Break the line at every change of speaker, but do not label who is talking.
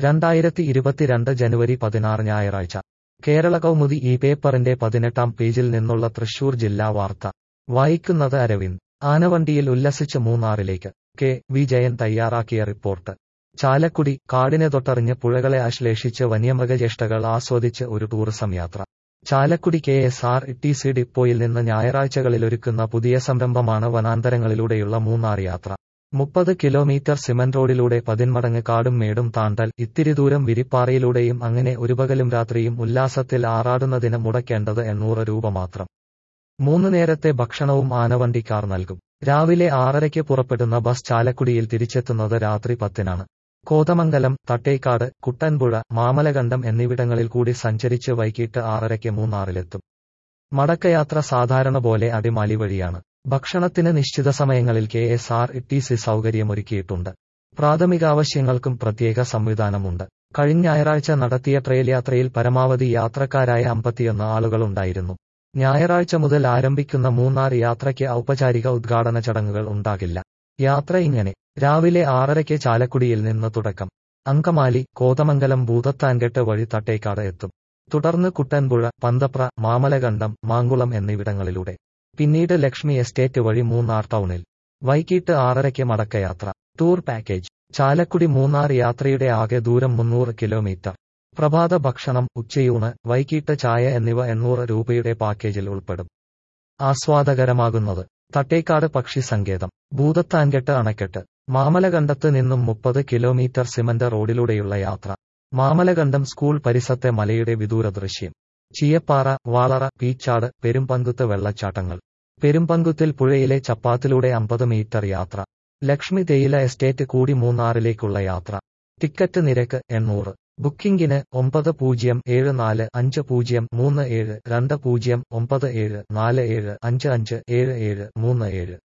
രണ്ടായിരത്തി ഇരുപത്തിരണ്ട് ജനുവരി പതിനാറ് ഞായറാഴ്ച കേരള കൗമുദി ഈ പേപ്പറിന്റെ പതിനെട്ടാം പേജിൽ നിന്നുള്ള തൃശൂർ ജില്ലാ വാർത്ത വായിക്കുന്നത് അരവിന്ദ് ആനവണ്ടിയിൽ ഉല്ലസിച്ച് മൂന്നാറിലേക്ക് കെ വിജയൻ തയ്യാറാക്കിയ റിപ്പോർട്ട് ചാലക്കുടി കാടിനെ തൊട്ടറിഞ്ഞ് പുഴകളെ ആശ്ലേഷിച്ച് വന്യമൃഗചേഷ്ടകൾ ആസ്വദിച്ച് ഒരു ടൂറിസം യാത്ര Chalakudy K S R T C ഡിപ്പോയിൽ നിന്ന് ഞായറാഴ്ചകളിലൊരുക്കുന്ന പുതിയ സംരംഭമാണ് വനാന്തരങ്ങളിലൂടെയുള്ള മൂന്നാർ യാത്ര മുപ്പത് കിലോമീറ്റർ സിമന്റ് റോഡിലൂടെ പതിന്മടങ്ങ് കാടും മേടും താണ്ടൽ ഇത്തിരി ദൂരം വിരിപ്പാറയിലൂടെയും അങ്ങനെ ഒരു പകലും രാത്രിയും ഉല്ലാസത്തിൽ ആറാടുന്നതിന് മുടക്കേണ്ടത് എണ്ണൂറ് രൂപ മാത്രം മൂന്ന് നേരത്തെ ഭക്ഷണവും ആനവണ്ടിക്കാർ നൽകും രാവിലെ ആറരയ്ക്ക് പുറപ്പെടുന്ന ബസ് ചാലക്കുടിയിൽ തിരിച്ചെത്തുന്നത് രാത്രി പത്തിനാണ് കോതമംഗലം തട്ടേക്കാട് കുട്ടൻപുഴ മാമലകണ്ഠം എന്നിവിടങ്ങളിൽ കൂടി സഞ്ചരിച്ച് വൈകിട്ട് ആറരയ്ക്ക് മൂന്നാറിലെത്തും മടക്കയാത്ര സാധാരണ പോലെ അടിമാലി വഴിയാണ് ഭക്ഷണത്തിന് നിശ്ചിത സമയങ്ങളിൽ K S R T C സൗകര്യമൊരുക്കിയിട്ടുണ്ട് പ്രാഥമികാവശ്യങ്ങൾക്കും പ്രത്യേക സംവിധാനമുണ്ട് കഴിഞ്ഞ ഞായറാഴ്ച നടത്തിയ ട്രെയിൽ യാത്രയിൽ പരമാവധി യാത്രക്കാരായ അമ്പത്തിയൊന്ന് ആളുകളുണ്ടായിരുന്നു ഞായറാഴ്ച മുതൽ ആരംഭിക്കുന്ന മൂന്നാർ യാത്രയ്ക്ക് ഔപചാരിക ഉദ്ഘാടന ചടങ്ങുകൾ ഉണ്ടാകില്ല യാത്ര ഇങ്ങനെ രാവിലെ ആറരയ്ക്ക് ചാലക്കുടിയിൽ നിന്ന് തുടക്കം അങ്കമാലി കോതമംഗലം ഭൂതത്താൻകെട്ട് വഴി തട്ടേക്കാട് എത്തും തുടർന്ന് കുട്ടൻപുഴ പന്തപ്ര മാമലകണ്ഠം മാങ്കുളം എന്നിവിടങ്ങളിലൂടെ പിന്നീട് ലക്ഷ്മി എസ്റ്റേറ്റ് വഴി മൂന്നാർ ടൗണിൽ വൈകിട്ട് ആറരയ്ക്ക് മടക്കയാത്ര ടൂർ പാക്കേജ് ചാലക്കുടി മൂന്നാർ യാത്രയുടെ ആകെ ദൂരം മുന്നൂറ് കിലോമീറ്റർ പ്രഭാത ഭക്ഷണം ഉച്ചയൂണ് വൈകിട്ട് ചായ എന്നിവ എണ്ണൂറ് രൂപയുടെ പാക്കേജിൽ ഉൾപ്പെടും ആസ്വാദകരമാകുന്നത് തട്ടേക്കാട് പക്ഷി സങ്കേതം ഭൂതത്താൻകെട്ട് അണക്കെട്ട് മാമലകണ്ഠത്ത് നിന്നും മുപ്പത് കിലോമീറ്റർ സിമന്റ് റോഡിലൂടെയുള്ള യാത്ര മാമലകണ്ഠം സ്കൂൾ പരിസരത്തെ മലയുടെ വിദൂര ദൃശ്യം ചീയപ്പാറ വാളറ പീച്ചാട് പെരുമ്പങ്കുത്ത് വെള്ളച്ചാട്ടങ്ങൾ പെരുമ്പങ്കുത്തിൽ പുഴയിലെ ചപ്പാത്തിലൂടെ അമ്പത് മീറ്റർ യാത്ര ലക്ഷ്മി തേയില എസ്റ്റേറ്റ് കൂടി മൂന്നാറിലേക്കുള്ള യാത്ര ടിക്കറ്റ് നിരക്ക് എണ്ണൂറ് ബുക്കിംഗിന് ഒമ്പത് പൂജ്യം ഏഴ് നാല് അഞ്ച് പൂജ്യം മൂന്ന് ഏഴ് രണ്ട് പൂജ്യം ഒമ്പത് ഏഴ് നാല് ഏഴ് അഞ്ച് അഞ്ച് ഏഴ് ഏഴ് മൂന്ന് ഏഴ്